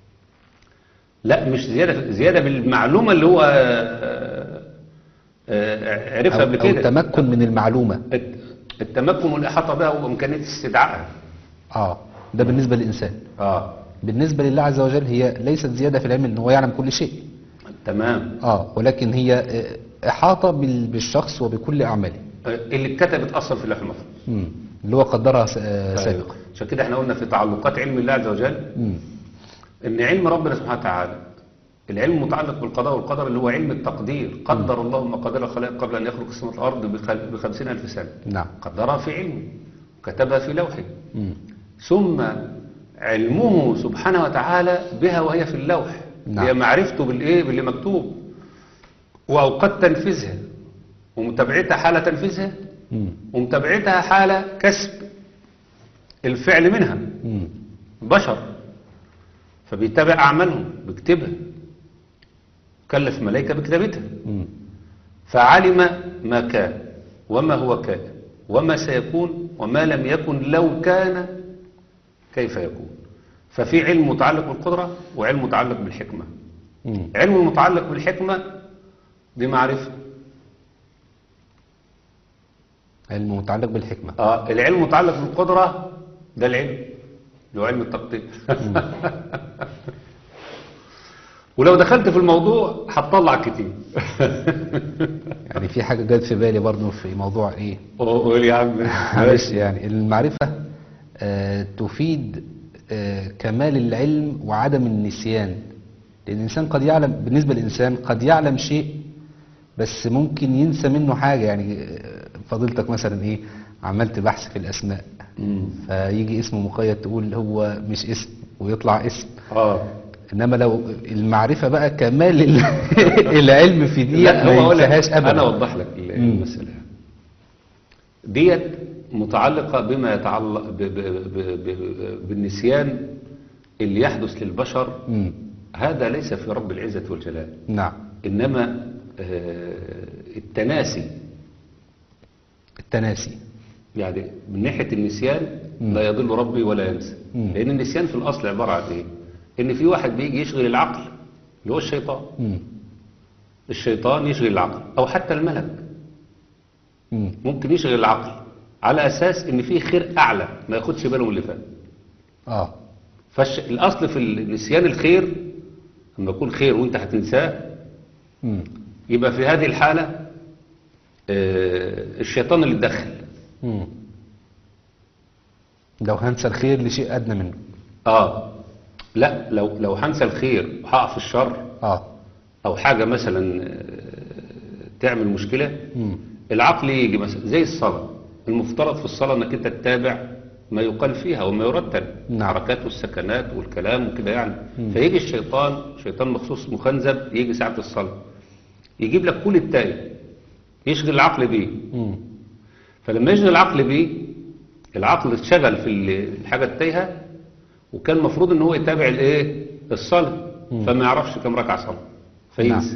لا مش زيادة زيادة بالمعلومة اللي هو آه، آه، عرفها أو, قبل أو كده التمكن من المعلومة الت- التمكن والإحاطة بها وإمكانية استدعائها اه ده بالنسبة للإنسان اه بالنسبة لله عز وجل هي ليست زيادة في العلم ان هو يعلم كل شيء تمام اه ولكن هي آه، إحاطة بال- بالشخص وبكل أعماله آه، اللي اتكتبت أصلا في اللوح المحفوظ مم. اللي هو قدرها س- آه، سابقا عشان كده احنا قلنا في تعلقات علم الله عز وجل مم. ان علم ربنا سبحانه وتعالى العلم متعلق بالقضاء والقدر اللي هو علم التقدير قدر الله مقادير الخلائق قبل ان يخلق السماوات والارض بخل- بخمسين الف سنه نعم قدرها في علمه وكتبها في لوحه مم. ثم علمه سبحانه وتعالى بها وهي في اللوح نعم. هي معرفته بالايه باللي مكتوب واوقات تنفيذها ومتابعتها حال تنفيذها مم. ومتابعتها حال كسب الفعل منها مم. بشر فبيتابع أعمالهم بيكتبها كلف ملائكة بكتابتها مم. فعلم ما كان وما هو كائن وما سيكون وما لم يكن لو كان كيف يكون ففي علم متعلق بالقدرة وعلم متعلق بالحكمة مم. علم المتعلق بالحكمة دي معرفة علم متعلق بالحكمة آه العلم المتعلق بالقدرة ده العلم اللي هو علم التقدير ولو دخلت في الموضوع هتطلع كتير يعني في حاجة جت في بالي برضه في موضوع ايه قول يا عم معلش يعني المعرفة آه، تفيد آه، كمال العلم وعدم النسيان لأن الإنسان قد يعلم بالنسبة للإنسان قد يعلم شيء بس ممكن ينسى منه حاجة يعني آه، فضيلتك مثلا إيه عملت بحث في الأسماء فيجي اسم مقيد تقول هو مش اسم ويطلع اسم اه إنما لو المعرفة بقى كمال ال- العلم في دي لا ما هو أقول لك ينساهاش أبدا انا اوضح لك المساله ديت متعلقه بما يتعلق ب ب ب ب بالنسيان اللي يحدث للبشر مم. هذا ليس في رب العزه والجلال نعم انما آه، التناسي التناسي يعني من ناحيه النسيان مم. لا يضل ربي ولا ينسى مم. لان النسيان في الاصل عباره عن ايه ان في واحد بيجي يشغل العقل اللي هو الشيطان مم. الشيطان يشغل العقل او حتى الملك مم. ممكن يشغل العقل على اساس ان في خير اعلى ما ياخدش باله من اللي فات اه فالاصل في نسيان الخير لما يكون خير وانت هتنساه مم. يبقى في هذه الحاله آه، الشيطان اللي اتدخل مم. لو هنسى الخير لشيء أدنى منه اه لا لو لو هنسى الخير وهقع في الشر اه او حاجه مثلا آه، تعمل مشكله مم. العقل يجي مثلا زي الصلاه المفترض في الصلاه انك انت تتابع ما يقال فيها وما يرتب نعم. الحركات والسكنات والكلام وكده يعني فيجي الشيطان شيطان مخصوص مخنزب يجي ساعه الصلاه يجيب لك كل التايه يشغل العقل بيه مم. فلما يشغل العقل بيه العقل اتشغل في ال- الحاجه التايهه وكان المفروض ان هو يتابع الايه الصلاه فما يعرفش كم ركعه صلاه فينسى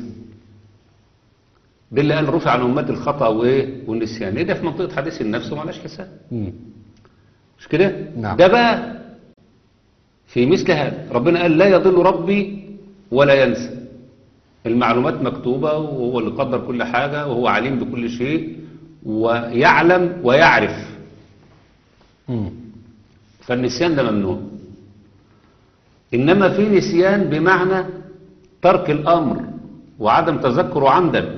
ده اللي قال رفع عن امتي الخطا وايه والنسيان ايه ده في منطقه حديث النفس ومعلاش حساب مم. مش كده نعم. ده بقى في مثل هذا ربنا قال لا يضل ربي ولا ينسى المعلومات مكتوبة وهو اللي قدر كل حاجة وهو عليم بكل شيء ويعلم ويعرف مم. فالنسيان ده ممنوع إنما في نسيان بمعنى ترك الأمر وعدم تذكره عمدا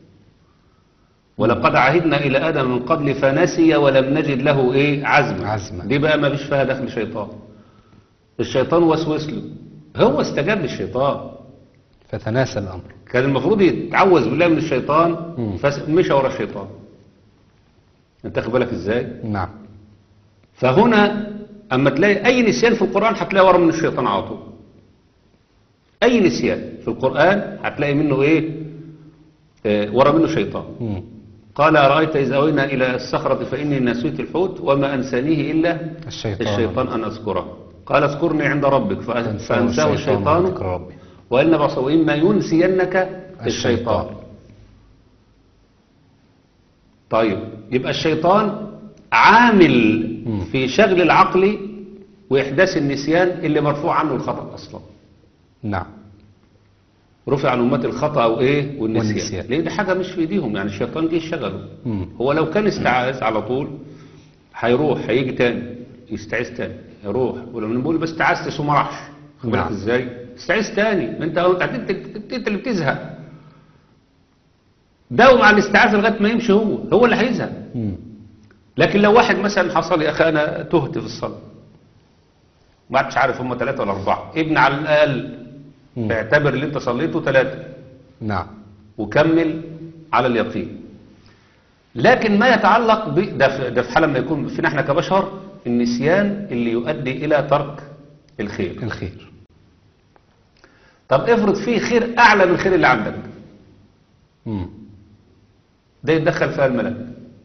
ولقد عهدنا إلى آدم من قبل فنسي ولم نجد له إيه عزما عزما. دي بقى ما فيش فيها دخل شيطان الشيطان وسوس له هو استجاب للشيطان فتناسى الأمر كان المفروض يتعوذ بالله من الشيطان مم. فمشى ورا الشيطان انت خد بالك ازاي نعم فهنا اما تلاقي اي نسيان في القرآن هتلاقي ورا من الشيطان على طول اي نسيان في القرآن هتلاقي منه ايه آه ورا منه شيطان مم. قال أرأيت إذ أوينا إلى الصخرة فإني نسيت الحوت وما أنسانيه إلا الشيطان. الشيطان أن أذكره قال اذكرني عند ربك فأ- فأنساه فأنساه الشيطان ذكر ربي. وإن بعصى وإما ينسينك الشيطان الشيطان. طيب يبقى الشيطان عامل في شغل العقل وإحداث النسيان اللي مرفوع عنه الخطأ أصلا نعم رفع عن أمات الخطأ أو إيه والنسيان, والنسيان. لأن دي حاجة مش في إيديهم يعني الشيطان جه يشغله مم. هو لو كان استعاذ على طول هيروح هيجي تاني يستعيذ تاني يروح ولما نقول بس استعاذت وما راحش خد بالك نعم. ازاي استعيذ تاني ما انت انت انت, انت, انت اللي بتزهق داوم على الاستعاذه لغايه ما يمشي هو هو اللي هيزهق مم. لكن لو واحد مثلا حصل يا اخي انا تهت في الصلاه ما عادش عارف هم ثلاثه ولا اربعه ابن على الاقل مم. اعتبر اللي انت صليته ثلاثه نعم وكمل على اليقين لكن ما يتعلق ب... ده في, ده في حالة ما يكون فينا احنا كبشر النسيان اللي يؤدي إلى ترك الخير الخير طب افرض فيه خير أعلى من الخير اللي عندك مم. ده يتدخل فيها الملك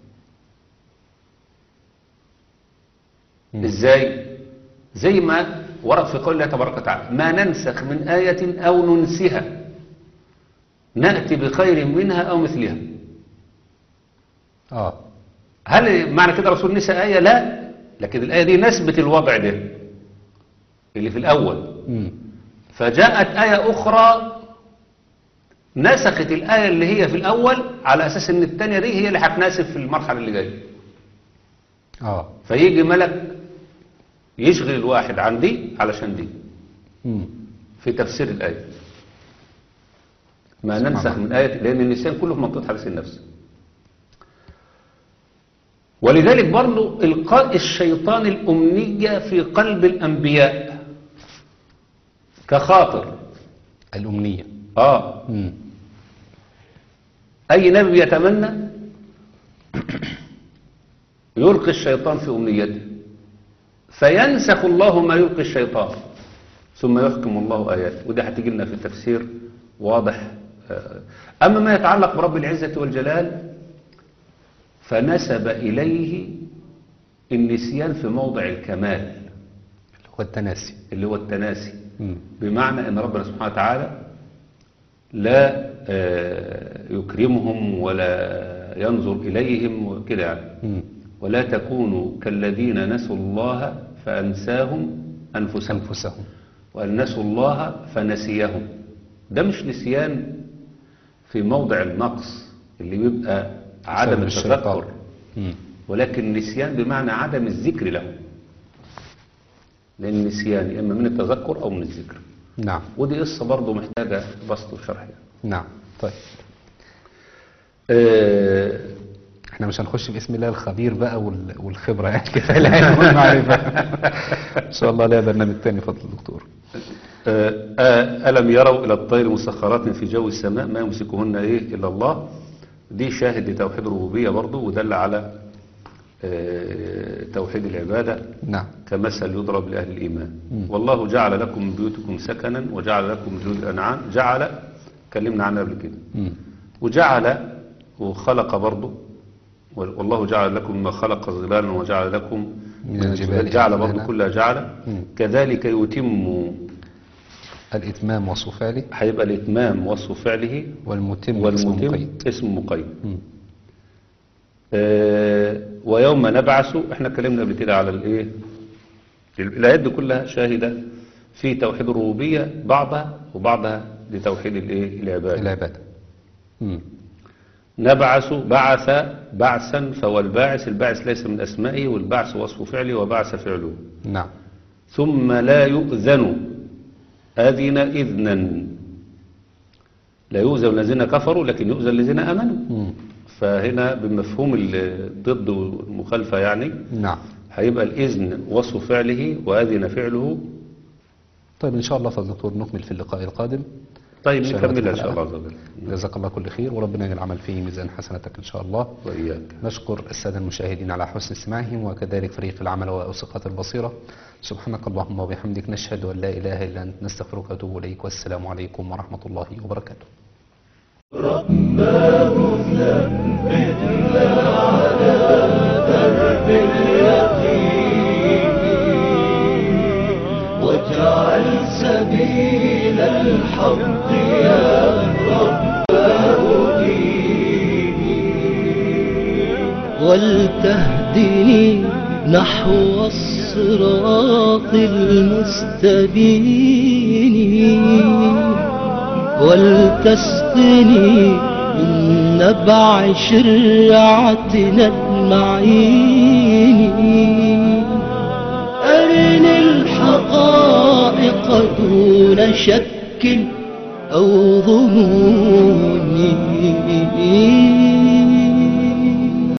مم. ازاي زي ما ورد في قول الله تبارك وتعالى ما ننسخ من آية أو ننسها نأتي بخير منها أو مثلها اه هل معنى كده رسول نسى آية لا لكن الآية دي نسبة الوضع ده اللي في الأول مم. فجاءت آية أخرى نسخت الآية اللي هي في الأول على أساس أن التانية دي هي اللي هتناسب في المرحلة اللي جاية اه فيجي ملك يشغل الواحد عن دي علشان دي مم. في تفسير الآية ما سبحان ننسخ الله. من آية لأن النسيان كله في منطقة حديث النفس ولذلك برضو إلقاء الشيطان الأمنية في قلب الأنبياء كخاطر الأمنية آه مم. أي نبي يتمنى يلقي الشيطان في أمنيته فينسخ الله ما يلقي الشيطان ثم يحكم الله آياته وده هتيجي لنا في التفسير واضح آه. أما ما يتعلق برب العزة والجلال فنسب إليه النسيان في موضع الكمال اللي هو التناسي اللي هو التناسي مم. بمعنى أن ربنا سبحانه وتعالى لا آه، يكرمهم ولا ينظر إليهم وكده يعني مم. ولا تكونوا كالذين نسوا الله فأنساهم أنفسهم أنفسهم وأن نسوا الله فنسيهم ده مش نسيان في موضع النقص اللي بيبقى عدم بسبب الشيطان. التذكر مم. ولكن نسيان بمعنى عدم الذكر له لأن النسيان إما من التذكر أو من الذكر نعم ودي قصة برضه محتاجة بسط وشرح يعني. نعم طيب آه، احنا مش هنخش باسم الله الخبير بقى وال- والخبرة يعني كفاية العلم والمعرفة ان شاء الله ليها برنامج تاني فضل الدكتور آه، آه، ألم يروا إلى الطير مسخرات في جو السماء ما يمسكهن إيه إلا الله دي شاهد لتوحيد الربوبية برضه ودل على آه، توحيد العبادة نعم كمثل يضرب لأهل الإيمان والله جعل لكم من بيوتكم سكنا وجعل لكم من جلود الأنعام جعل اتكلمنا عنها قبل كده مم. وجعل وخلق برضه والله جعل لكم مما خلق ظلالا وجعل لكم من الجبال جعل أكنانا. برضه كلها جعل مم. كذلك يتم الإتمام وصف فعله هيبقى الإتمام وصف فعله والمتم اسم والمتم مقيد اسم مقيد مم. آه، ويوم نبعث احنا اتكلمنا قبل كده على الايه الايات دي كلها شاهده في توحيد الربوبيه بعضها وبعضها لتوحيد الايه العبادة العبادة مم. نبعث بعث بعثا فهو الباعث الباعث ليس من أسمائه والبعث وصف فعله وبعث فعله نعم ثم لا يؤذن أذن إذنا لا يؤذن الذين كفروا لكن يؤذن الذين آمنوا مم. فهنا بمفهوم الضد والمخالفة يعني نعم هيبقى الإذن وصف فعله وأذن فعله طيب إن شاء الله فضل دكتور نكمل في اللقاء القادم طيب إن شاء الله نكملها إن شاء الله تعالى. عز وجل جزاك الله كل خير وربنا يجعل العمل فيه ميزان حسناتك إن شاء الله وإياك نشكر السادة المشاهدين على حسن استماعهم وكذلك فريق العمل وأوسقات البصيرة سبحانك اللهم وبحمدك نشهد أن لا إله إلا أنت نستغفرك ونتوب إليك والسلام عليكم ورحمة الله وبركاته واجعل سبيل الحق يا رب هديني ولتهدني نحو الصراط المستبين ولتسقني من نبع شرعتنا المعين أرني الحقائق دون شك أو ظنون